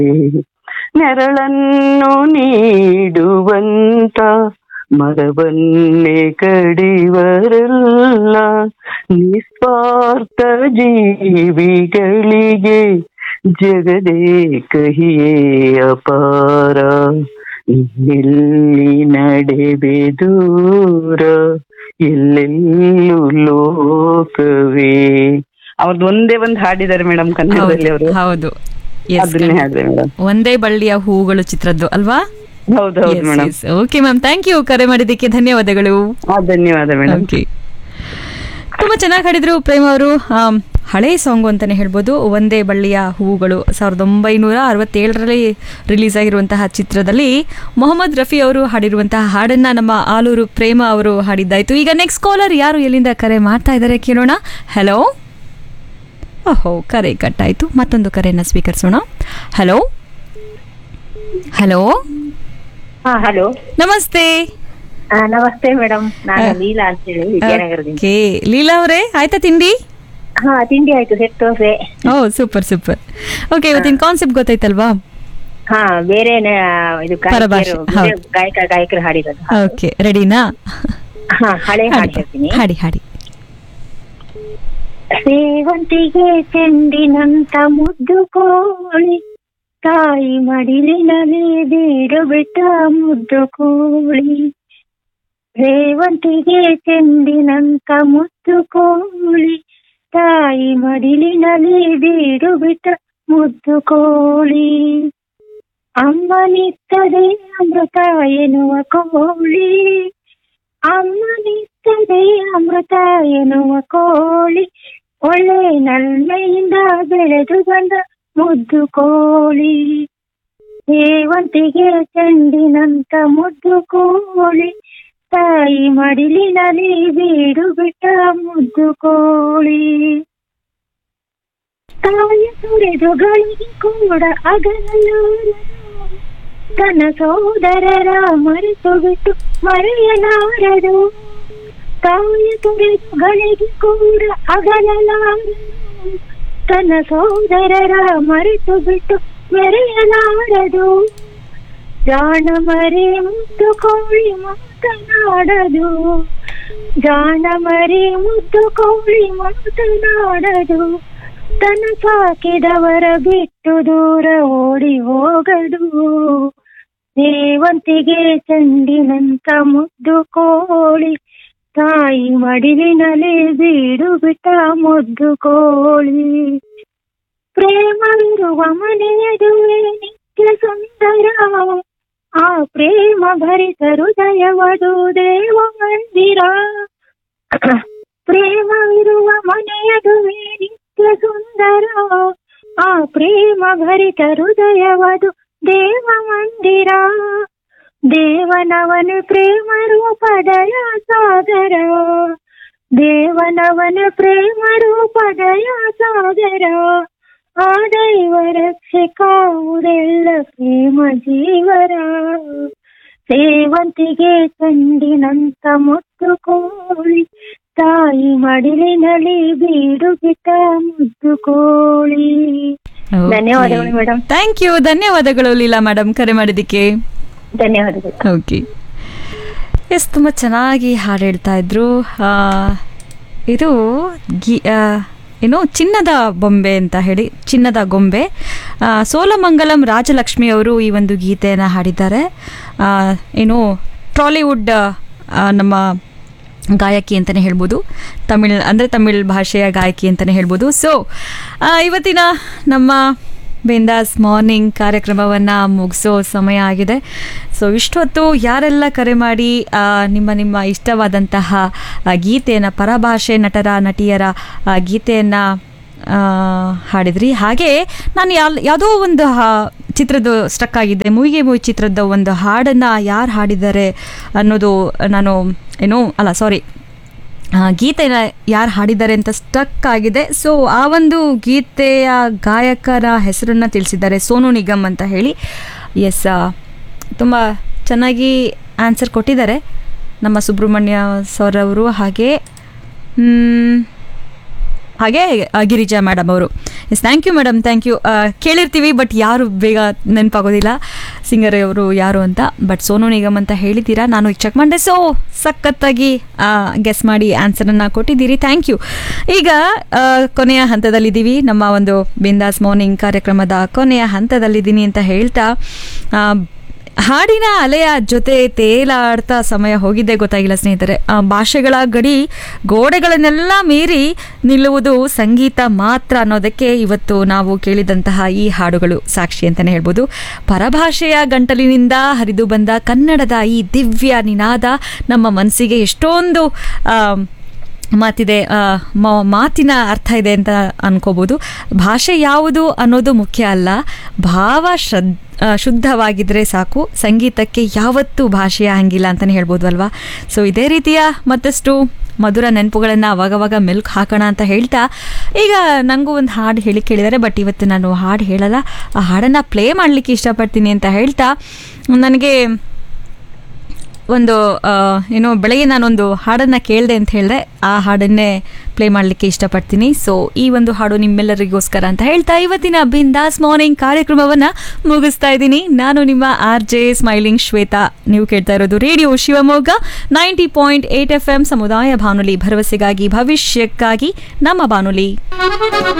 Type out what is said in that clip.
ನೆರಳನ್ನು ನೀಡುವಂತ ಮರವನ್ನೇ ಕಡಿವರಲ್ಲ ನಿಸ್ವಾರ್ಥ ಜೀವಿಗಳಿಗೆ ಜಗದೇ ಕಹಿಯೇ ಅಪಾರ ಎಲ್ಲಿ ನಡೆಬೆ ದೂರ ಎಲ್ಲೆಲ್ಲೂ ಲೋಕವೇ ಅವ್ರದ್ದು ಒಂದೇ ಒಂದು ಹಾಡಿದ್ದಾರೆ ಮೇಡಮ್ ಕನ್ನಡದಲ್ಲಿ ಅವರು ಹೌದು Yes, ಅದನ್ನೇ ಹಾಡಿದೆ ಮೇಡಮ್ ಒಂದೇ ಬಳ್ಳಿಯ ಹೂಗಳು ಚಿತ್ರದ್ದು ಅಲ್ವಾ ಹೌದು ಹೌದು madam okay ma'am thank you ಕರೆ ಮಾಡಿದ್ದಕ್ಕೆ ಧನ್ಯವಾದಗಳು ಧನ್ಯವಾದ ಮೇಡಮ್ ಓಕೆ ತುಂಬಾ ಚೆನ್ನಾಗಿ ಹಾಡಿದ್ರು ಪ್ರೇಮ್ ಅವರು ಆಮ್, ಹಳೆ ಸಾಂಗು ಅಂತಾನೆ ಹೇಳ್ಬೋದು ಒಂದೇ ಬಳ್ಳಿಯ ಹೂವುಗಳು ಸಾವಿರದ ಒಂಬೈನೂರ ಅರವತ್ತೇಳರಲ್ಲಿ ರಿಲೀಸ್ ಆಗಿರುವಂತಹ ಚಿತ್ರದಲ್ಲಿ ಮೊಹಮ್ಮದ್ ರಫಿ ಅವರು ಹಾಡಿರುವಂತಹ ಹಾಡನ್ನ ನಮ್ಮ ಆಲೂರು ಪ್ರೇಮ ಅವರು ಹಾಡಿದ್ದಾಯ್ತು ಈಗ ನೆಕ್ಸ್ಟ್ ಕಾಲರ್ ಯಾರು ಎಲ್ಲಿಂದ ಕರೆ ಮಾಡ್ತಾ ಇದ್ದಾರೆ ಕೇಳೋಣ ಹಲೋ ಓಹೋ ಕರೆ ಕಟ್ಟಾಯ್ತು ಮತ್ತೊಂದು ಕರೆಯನ್ನು ಸ್ವೀಕರಿಸೋಣ ಹಲೋ ಹಲೋ ಹಾ ಹಲೋ ನಮಸ್ತೆ ನಮಸ್ತೆ ಮೇಡಮ್ ನಾನು ಲೀಲಾ ಅಂತೇಳಿ ವಿದ್ಯಾನಗರದಿಂದ ಓಕೆ ಲೀಲಾ ಅವರೇ ಆಯ್ತಾ ತಿಂಡಿ ಹಾ ತಿಂಡಿ ಆಯ್ತು ಸೆಟ್ ದೋಸೆ ಓ ಸೂಪರ್ ಸೂಪರ್ ಓಕೆ ಇವತ್ತಿನ ಕಾನ್ಸೆಪ್ಟ್ ಗೊತ್ತಾಯ್ತಲ್ವಾ ಹಾ ಬೇರೆ ಇದು ಪರಭಾಷೆ, ಗಾಯಕರು ಹೌದು. ಬೇರೆ ಗಾಯಕ ಗಾಯಕರು ಹಾಡಿರೋದು ಓಕೆ ರೆಡಿನಾ ಹಾ ಹಳೆ ಹಾಡು ಹೇಳ್ತೀನಿ ಹಾಡಿ ಹಾಡಿ ಸೇವಂತಿಗೆ ಚೆಂಡಿನಂತ ಮುದ್ದು ಕೋಳಿ ತಾಯಿ ಮಡಿಲಿನಲ್ಲಿ ಬೀಡು ಬಿಟ್ಟ ಮುದ್ದು ಕೋಳಿ ರೇವಂತಿಗೆ ಚೆಂಡಿನಂತ ಮುದ್ದು ಕೋಳಿ ತಾಯಿ ಮಡಿಲಿನಲ್ಲಿ ಬೀಡು ಬಿಟ್ಟ ಮುದ್ದು ಕೋಳಿ ಅಮ್ಮನಿತ್ತದೆ ಅಮೃತ ಎನ್ನುವ ಕೋಳಿ ಅಮ್ಮನಿತ್ತದೆ ಅಮೃತ ಎನ್ನುವ ಕೋಳಿ ಒಳ್ಳೆ ನಲ್ಮೆಯಿಂದ ಬೆಳೆದು ಬಂದ ಮುದ್ದು ಕೋಳಿ ಸೇವಂತಿಗೆ ಚೆಂಡಿನಂತ ಮುದ್ದು ಕೋಳಿ ತಾಯಿ ಮಡಿಲಿನಲ್ಲಿ ಬೀಡು ಬಿಟ್ಟ ಮುದ್ದು ಕೋಳಿ ತಾಯಿ ಸುರಿದುಗಳಿಗೆ ಕೂಡ ಅಗಲಾರದು ತನ್ನ ಸೋದರರ ಮರೆತು ಬಿಟ್ಟು ಮರೆಯಲಾರದು ತಾಯಿ ತುರಿದುಗಳಿಗೆ ಕೂಡ ಅಗಲಲಾರದು ತನ್ನ ಸೋದರರ ಮರೆತು ಬಿಟ್ಟು ಮೆರೆಯಲಾರದು ಜಾಣ ಮರೆ ಮುದ್ದು ಕೋಳಿ ಮಾತನಾಡದು ಜಾಣ ಮರೆ ಮುದ್ದು ಕೋಳಿ ಮಾತನಾಡದು ತನ್ನ ಸಾಕಿದವರ ಬಿಟ್ಟು ದೂರ ಓಡಿ ಹೋಗದು ಸೇವಂತಿಗೆ ಚೆಂಡಿನಂತ ಮುದ್ದು ಕೋಳಿ ತಾಯಿ ಮಡಿಲಿನಲ್ಲಿ ಬೀಡು ಬಿಟ್ಟ ಮುದ್ದು ಕೋಳಿ ಪ್ರೇಮವಿರುವ ಮನೆಯದುವೆ ನಿತ್ಯ ಸುಂದರ ಆ ಪ್ರೇಮ ಭರಿತ ಹೃದಯವದು ದೇವ ಮಂದಿರ ಪ್ರೇಮವಿರುವ ಮನೆಯದುವೆ ನಿತ್ಯ ಸುಂದರ ಆ ಪ್ರೇಮ ಭರಿತ ಹೃದಯವದು ದೇವ ಮಂದಿರ ದೇವನವನ ಪ್ರೇಮ ರೂಪದಯ ಸಾಗರ ದೇವನವನ ಪ್ರೇಮ ರೂಪದಯ ಸಾಗರ ಆ ದೈವ ರಕ್ಷೆ ಕಾವುದೆಲ್ಲ ಪ್ರೇಮ ಜೀವರ ಸೇವಂತಿಗೆ ಕಂಡಿನಂತ ಮುದ್ದು ಕೋಳಿ ತಾಯಿ ಮಡಿಲಿನಲ್ಲಿ ಬೀಡು ಬಿಟ್ಟ ಮುದ್ದು ಕೋಳಿ ಧನ್ಯವಾದಗಳು ಮೇಡಮ್ ಥ್ಯಾಂಕ್ ಯು ಧನ್ಯವಾದಗಳು ಲೀಲಾ ಮೇಡಮ್ ಕರೆ ಮಾಡಿದ್ದಕ್ಕೆ ಧನ್ಯವಾದಗಳು ಓಕೆ ಎಸ್ ತುಂಬ ಚೆನ್ನಾಗಿ ಹಾಡು ಹೇಳ್ತಾ ಇದ್ರು ಆ, ಇದು ಗಿ ಆ, ಏನು ಚಿನ್ನದ ಬೊಂಬೆ ಅಂತ ಹೇಳಿ ಚಿನ್ನದ ಗೊಂಬೆ ಆ, ಸೋಲಮಂಗಲಂ ರಾಜಲಕ್ಷ್ಮಿ ಅವರು ಈ ಒಂದು ಗೀತೆಯನ್ನು ಹಾಡಿದ್ದಾರೆ ಆ, ಏನು ಟ್ರಾಲಿವುಡ್ ಆ, ನಮ್ಮ ಗಾಯಕಿ ಅಂತಲೇ ಹೇಳ್ಬೋದು ತಮಿಳ್ ಅಂದರೆ ತಮಿಳ್ ಭಾಷೆಯ ಗಾಯಕಿ ಅಂತಲೇ ಹೇಳ್ಬೋದು ಸೊ ಇವತ್ತಿನ ನಮ್ಮ ಬಿಂದಾಸ್ ಮಾರ್ನಿಂಗ್ ಕಾರ್ಯಕ್ರಮವನ್ನು ಮುಗಿಸೋ ಸಮಯ ಆಗಿದೆ ಸೊ ಇಷ್ಟೊತ್ತು ಯಾರೆಲ್ಲ ಕರೆ ಮಾಡಿ ಆ, ನಿಮ್ಮ ನಿಮ್ಮ ಇಷ್ಟವಾದಂತಹ ಆ, ಗೀತೆಯನ್ನು ಪರಭಾಷೆ ನಟರ ನಟಿಯರ ಆ, ಗೀತೆಯನ್ನು ಆ, ಹಾಡಿದ್ರಿ ಹಾಗೆ ನಾನು ಯಾಲ್ ಯಾವುದೋ ಒಂದು ಹಾ- ಚಿತ್ರದ ಸ್ಟಕ್ ಆಗಿದೆ ಮೂವಿಗೆ ಮೂವಿ ಚಿತ್ರದ ಒಂದು ಹಾಡನ್ನು ಯಾರು ಹಾಡಿದ್ದಾರೆ ಅನ್ನೋದು ನಾನು ಏನು ಅಲ್ಲ ಸಾರಿ ಗೀತೆನ ಯಾರು ಹಾಡಿದ್ದಾರೆ ಅಂತ ಸ್ಟಕ್ ಆಗಿದೆ ಸೊ ಆ ಒಂದು ಗೀತೆಯ ಗಾಯಕರ ಹೆಸರನ್ನು ತಿಳಿಸಿದ್ದಾರೆ ಸೋನು ನಿಗಮ್ ಅಂತ ಹೇಳಿ ಎಸ್ ತುಂಬ ಚೆನ್ನಾಗಿ ಆನ್ಸರ್ ಕೊಟ್ಟಿದ್ದಾರೆ ನಮ್ಮ ಸುಬ್ರಹ್ಮಣ್ಯ ಸರ್ ಅವರು ಹಾಗೆ ಮ್, ಹಾಗೆ ಆ, ಗಿರಿಜಾ ಮೇಡಮ್ ಅವರು yes thank you madam thank you ಕೇಳಿರ್ತೀವಿ ಬಟ್ ಯಾರು ಬೇಗ ನೆನಪಾಗೋದಿಲ್ಲ ಸಿಂಗರ್ ಅವರು ಯಾರು ಅಂತ ಬಟ್ ಸೋನು ನಿಗಮ್ ಅಂತ ಹೇಳಿದ್ದೀರಾ ನಾನು ಈಗ ಚೆಕ್ ಮಾಡಿದೆ ಸೊ ಸಖತ್ತಾಗಿ ಗೆಸ್ ಮಾಡಿ ಆನ್ಸರನ್ನು ಕೊಟ್ಟಿದ್ದೀರಿ ಥ್ಯಾಂಕ್ ಯು ಈಗ ಆ, ಕೊನೆಯ ಹಂತದಲ್ಲಿದ್ದೀವಿ ನಮ್ಮ ಒಂದು ಬಿಂದಾಸ್ ಮಾರ್ನಿಂಗ್ ಕಾರ್ಯಕ್ರಮದ ಕೊನೆಯ ಹಂತದಲ್ಲಿದ್ದೀನಿ ಅಂತ ಹೇಳ್ತಾ ಆ, ಹಾಡಿನ ಅಲೆಯ ಜೊತೆ ತೇಲಾಡ್ತಾ ಸಮಯ ಹೋಗಿದ್ದೇ ಗೊತ್ತಾಗಿಲ್ಲ ಸ್ನೇಹಿತರೆ ಆ ಭಾಷೆಗಳ ಗಡಿ ಗೋಡೆಗಳನ್ನೆಲ್ಲ ಮೀರಿ ನಿಲ್ಲುವುದು ಸಂಗೀತ ಮಾತ್ರ ಅನ್ನೋದಕ್ಕೆ ಇವತ್ತು ನಾವು ಕೇಳಿದಂತಹ ಈ ಹಾಡುಗಳು ಸಾಕ್ಷಿ ಅಂತಲೇ ಹೇಳ್ಬೋದು ಪರಭಾಷೆಯ ಗಂಟಲಿನಿಂದ ಹರಿದು ಬಂದ ಕನ್ನಡದ ಈ ದಿವ್ಯ ನಿನಾದ ನಮ್ಮ ಮನಸ್ಸಿಗೆ ಎಷ್ಟೊಂದು ಆ, ಮಾತಿದೆ ಆ, ಮ- ಮಾತಿನ ಅರ್ಥ ಇದೆ ಅಂತ ಅನ್ಕೋಬೋದು ಭಾಷೆ ಯಾವುದು ಅನ್ನೋದು ಮುಖ್ಯ ಅಲ್ಲ ಭಾವ ಶ್ರದ್ ಆ, ಶುದ್ಧವಾಗಿದ್ರೆ ಸಾಕು ಸಂಗೀತಕ್ಕೆ ಯಾವತ್ತೂ ಭಾಷೆಯ ಹಂಗಿಲ್ಲ ಅಂತಲೇ ಹೇಳ್ಬೋದು ಅಲ್ವಾ ಸೊ ಇದೇ ರೀತಿಯ ಮತ್ತಷ್ಟು ಮಧುರ ನೆನಪುಗಳನ್ನು ಅವಾಗವಾಗ ಮೆಲ್ಕ್ ಹಾಕೋಣ ಅಂತ ಹೇಳ್ತಾ ಈಗ ನನಗೂ ಒಂದು ಹಾಡು ಹೇಳಿ ಕೇಳಿದ್ದಾರೆ ಬಟ್ ಇವತ್ತು ನಾನು ಹಾಡು ಹೇಳಲ್ಲ ಆ ಹಾಡನ್ನು ಪ್ಲೇ ಮಾಡಲಿಕ್ಕೆ ಇಷ್ಟಪಡ್ತೀನಿ ಅಂತ ಹೇಳ್ತಾ ನನಗೆ ಒಂದು ಆ, ಏನೋ ಬೆಳಗ್ಗೆ ನಾನೊಂದು ಹಾಡನ್ನು ಕೇಳಿದೆ ಅಂತ ಹೇಳಿದೆ ಆ ಹಾಡನ್ನೇ ಪ್ಲೇ ಮಾಡಲಿಕ್ಕೆ ಇಷ್ಟಪಡ್ತೀನಿ ಸೊ ಈ ಒಂದು ಹಾಡು ನಿಮ್ಮೆಲ್ಲರಿಗೋಸ್ಕರ ಅಂತ ಹೇಳ್ತಾ ಇವತ್ತಿನ ಬಿಂದಾಸ್ ಮಾರ್ನಿಂಗ್ ಕಾರ್ಯಕ್ರಮವನ್ನು ಮುಗಿಸ್ತಾ ಇದ್ದೀನಿ ನಾನು ನಿಮ್ಮ ಆರ್ ಜೆ ಸ್ಮೈಲಿಂಗ್ ಶ್ವೇತಾ ನೀವು ಕೇಳ್ತಾ ಇರೋದು radio Shivamogga ninety point eight F M ಸಮುದಾಯ ಬಾನುಲಿ ಭರವಸೆಗಾಗಿ ಭವಿಷ್ಯಕ್ಕಾಗಿ ನಮ್ಮ ಬಾನುಲಿ